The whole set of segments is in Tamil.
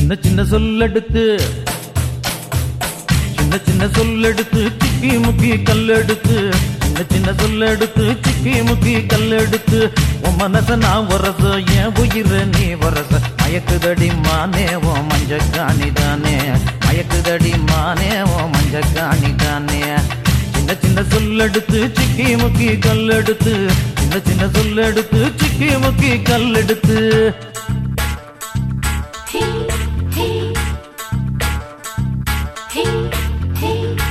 சின்ன சின்ன சொல்லெடுத்து சின்ன சின்ன சொல்லெடுத்து சிக்கி முக்கி கல்லெடுத்து சின்ன சின்ன சொல்லெடுத்து சிக்கி முக்கி கல்லெடுத்து உன் மனச நான் வரச என் உயிர நீ வரச மயக்குதடி மானே ஓ மஞ்ச காணிதானே மயக்குதடி மானே ஓ மஞ்ச காணிதானே சின்ன சின்ன சொல்லெடுத்து சிக்கி முக்கி கல்லெடுத்து சின்ன சின்ன சொல்லெடுத்து சிக்கி முக்கி கல்லெடுத்து Hey, hey, hey, hey.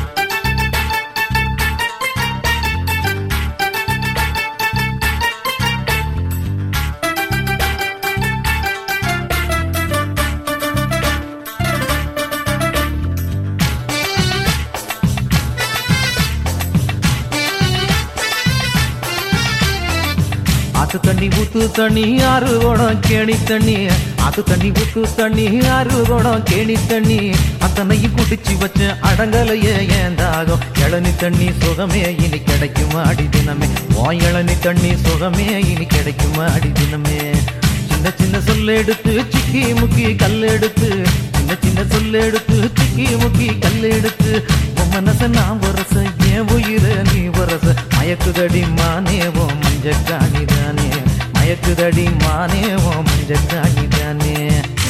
ஆத்து தண்ணி ஊத்து தண்ணி ஆறு குடம் கேணி தண்ணி ஆத்து தண்ணி ஊத்து தண்ணி ஆறு குடம் கேணி தண்ணி அத்தனையும் குடிச்சு வச்ச அடங்கலையே ஏன் தாகம் இளநி தண்ணி சுகமே இனி கிடைக்கும் அடி தினமே ஓ இளநி தண்ணி சுகமே இனி கிடைக்கும் அடி தினமே சின்ன சின்ன சொல்லெடுத்து சிக்கி முக்கி கல்லெடுத்து சின்ன சின்ன சொல்லெடுத்து சிக்கி முக்கி கல்லெடுத்து உன் மனச நான் வரச என் உயிர நீ வரச மயக்குதடி மானே ஓ மஞ்ச காணிதானே மயக்குதடி மானே ஓ மஞ்ச காணிதானே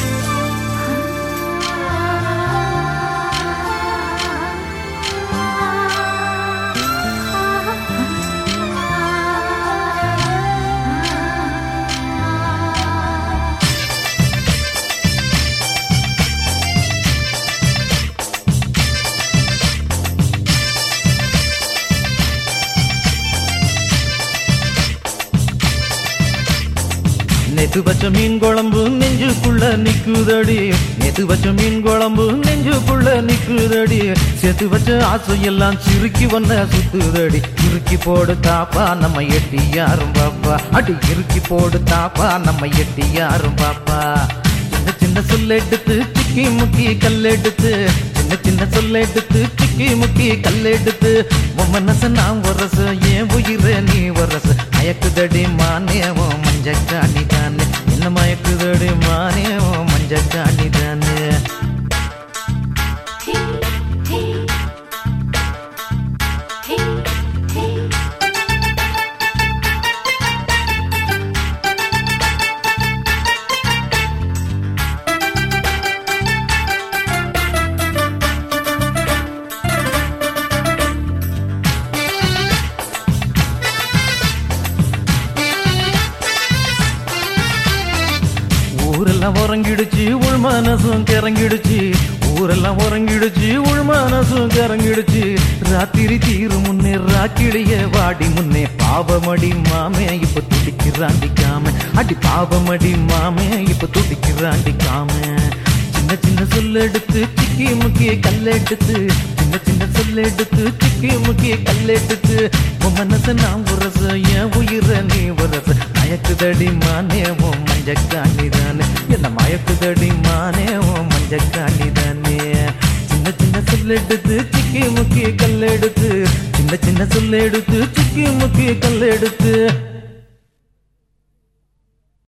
நேத்து வச்ச மீன் குழம்பு நெஞ்சுக்குள்ள நிக்குதடி நேத்து வச்ச மீன் குழம்பு நெஞ்சுக்குள்ள நிக்குதடி சேர்த்து வச்ச ஆசை எல்லாம் சிறுக்கி வந்த சுத்துதடி இறுக்கி போடு தாப்பா நம்ம எட்டி யாரும் பாப்பா அடி இறுக்கி போடு தாப்பா நம்ம எட்டி யாரும் பாப்பா சின்ன சின்ன சொல்லெடுத்து சிக்கி முக்கி கல்லெடுத்து சின்ன சின்ன சொல்லெடுத்து சிக்கி முக்கி கல்லெடுத்து உன் மனச நான் வரச ஏன் உயிர நீ வரச மயக்குதடி மானே ஓ மஞ்ச காணி தானே என்ன மயக்குதடி மானே ஓ மஞ்ச காணி தானே Hey, hey, hey, hey. ஊரெல்லாம் உறங்கிடுச்சு உள் மனசும் கிறங்கிடுச்சு ஊரெல்லாம் உறங்கிடுச்சு உள் மனசும் கிறங்கிடுச்சு ராத்திரி தீரு முன்னே ராக்கிடைய வாடி முன்னே பாவமடி மாமே இப்ப துடிக்கிறாண்டி காம அடி பாவமடி மாமே இப்ப துடிக்கிறாண்டி காம சின்ன சின்ன சொல்லெடுத்து சிக்கி முக்கிய கல்லெடுத்து சின்ன சின்ன சொல்லெடுத்து சிக்கி முக்கிய கல்லெடுத்து உன் மனச நான் உரச என் உயிர நீ உரச மயக்குதடி மானே ஓ மஞ்ச காணிதானே என்ன மயக்குதடி மானே ஓ மஞ்ச காணிதானே சின்ன சின்ன சொல்லெடுத்து சிக்கி முக்கிய கல்லெடுத்து சின்ன சின்ன சொல்லெடுத்து சிக்கி முக்கிய கல்லெடுத்து